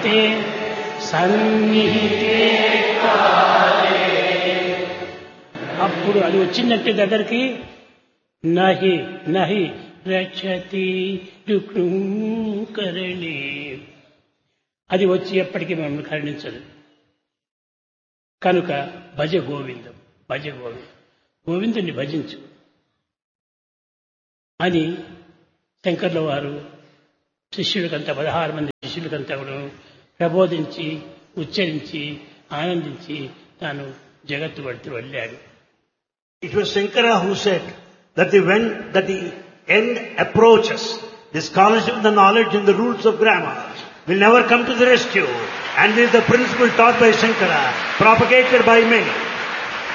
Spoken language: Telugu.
కాతే సన్నిహితే కాలే. అప్పుడు అది వచ్చిందంటే దగ్గరికి నహి నహి రక్షతి కరణి అది వచ్చి ఎప్పటికీ మమ్మల్ని కరుణించదు కనుక భజ గోవిందం భజ గోవిందం గోవిందుని భజించు అని శంకర్ల వారు శిష్యులకంతా పదహారు మంది శిష్యులకంతా కూడా ప్రబోధించి ఉచ్చరించి ఆనందించి తాను జగత్తు పడుతూ వెళ్ళాడు It was Shankara who said that the when that the end approaches, the scholarship, the knowledge and the rules of grammar will never come to the rescue. And this is the principle taught by Shankara, propagated by many.